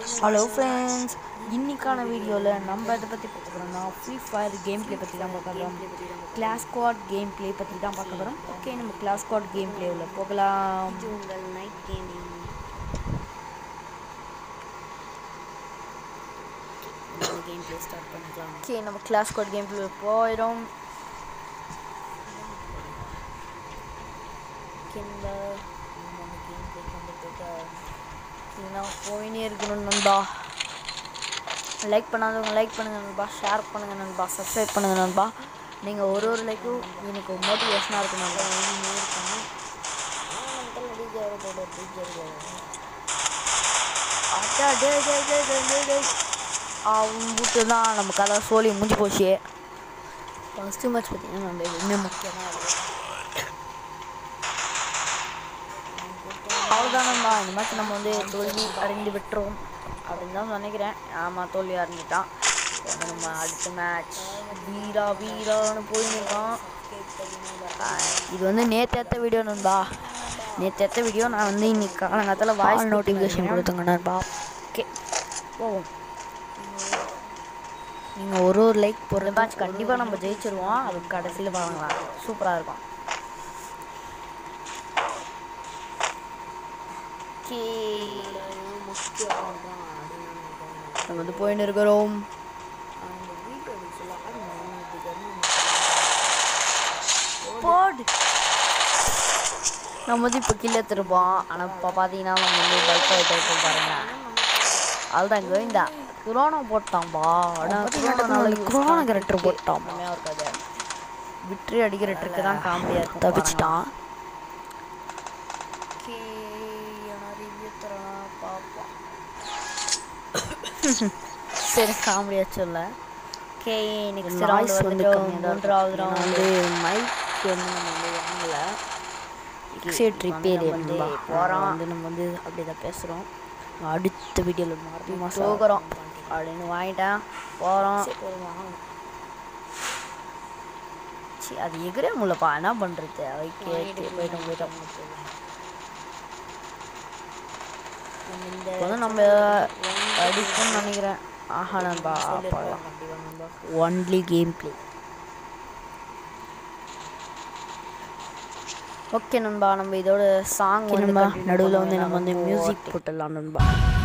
hello friends இன்னைக்கான வீடியோவில் நம்ம இதை பற்றி பார்க்க போகிறோம்னா ஃப்ரீ ஃபயர் கேம் ப்ளே பற்றி தான் பார்க்க போகிறோம் கிளாஸ் ஸ்குவாட் கேம் ப்ளே பற்றி தான் பார்க்க போகிறோம் ஓகே நம்ம கிளாஸ் ஸ்குவாட் கேம் ப்ளேவில் போகலாம் இது உங்கள் night gaming game play start பண்ணிக்கலாம் ஓகே நம்ம கிளாஸ் ஸ்குவாட் கேம் ப்ளே போயிடும் கிண்ட நம்ம கேம் ப்ளே கொண்டு போயிட்டு இல்லைன்னா போயினே இருக்கணும் நண்பா லைக் பண்ணாதவங்க லைக் பண்ணுங்க நண்பா ஷேர் பண்ணுங்க நண்பா சப்ஸ்கிரைப் பண்ணுங்க நண்பா நீங்கள் ஒரு ஒரு லைக்கும் எனக்கு மோட்டிவேஷனாக இருக்கும் நண்பா இனிமே இருக்கணும் அங்கிள் டிஜே போட டிஜே அச்சா டே டே டே டே டே டே அவன் விட்டு தான் நம்ம கதை சோழி முடிஞ்சு போச்சு ஃபஸ்ட்டு மேட்ச் பார்த்தீங்கன்னா நம்ம எதுவுமே முக்கியமாக இருக்குது அவ்வளோதானம்மா இந்த மாதிரி நம்ம வந்து தோல்வி அடைந்து விட்டுரும் அப்படின்னு தான் நினைக்கிறேன் ஆமாம் தோல்வி அடைஞ்சிட்டான் இப்ப நம்ம அடுத்த மேட்ச் வீரா வீரான்னு போயிருக்கான் இது வந்து நேற்று எடுத்த வீடியோ நண்பா நேற்று எடுத்த வீடியோ நான் வந்து இன்னைக்கு காலங்காலத்தில் வாய்ஸ் நோட்டிஃபிகேஷன் கொடுத்துங்க நண்பா ஓகே போவோம் நீங்கள் ஒரு ஒரு லைக் போடுற மேட்ச் கண்டிப்பாக நம்ம ஜெயிச்சிருவோம் அது கடைசியில் பார்க்கலாம் சூப்பராக இருக்கும் ஓகே முக்கியம் பண்ணுறான் அப்படின்னு நினைக்கிறேன் நம்ம வந்து போயின்னு இருக்கிறோம் அந்த வீட்டை சொல்ல போடு நம்ம வந்து இப்போ கீழே திருப்போம் ஆனால் இப்போ பார்த்தீங்கன்னா நம்ம வந்து பல்க் ஆகிட்டு இருக்கோம் பாருங்க அதுதான் கோவிந்தா குரோனா போட்டான்பா ஆனால் குரோனா கேரக்டர் போட்டான் செம்மையாக இருக்காது விட்ரி அடிக்கிற ட்ரிக்கு தான் காமெடியாக இருக்கும் தப்பிச்சிட்டான் ஓகே ரிவ்யூ தரலாம் பார்ப்போம் சரி காமெடியாக சொல்ல ஓகே நெக்ஸ்ட் வாய்ஸ் ரவுண்ட் வந்து வந்து கம்மியாக மூன்றாவது ரவுண்ட் வந்து மைக் வந்து நம்ம வந்து வாங்கல எக்ஸைட் ரிப்பேர் வந்து போகிறோம் போகிறோம் வந்து நம்ம வந்து அப்படி தான் பேசுகிறோம் அடுத்த வீடியோவில் மறுபடியும் போகிறோம் அப்படின்னு வாங்கிட்டேன் போகிறோம் சி அது எகிறே முடியலப்பா என்ன பண்ணுறது ஓகே போயிட்டோம் போயிட்டோம் இப்போ வந்து நம்ம அடிக்கணும்னு நினைக்கிறேன் ஆஹா நண்பா பார்க்கலாம் ஒன்லி கேம் ப்ளே ஓகே நண்பா நம்ம இதோட சாங் நண்பா நடுவில் வந்து நம்ம வந்து மியூசிக் போட்டுடலாம் நண்பா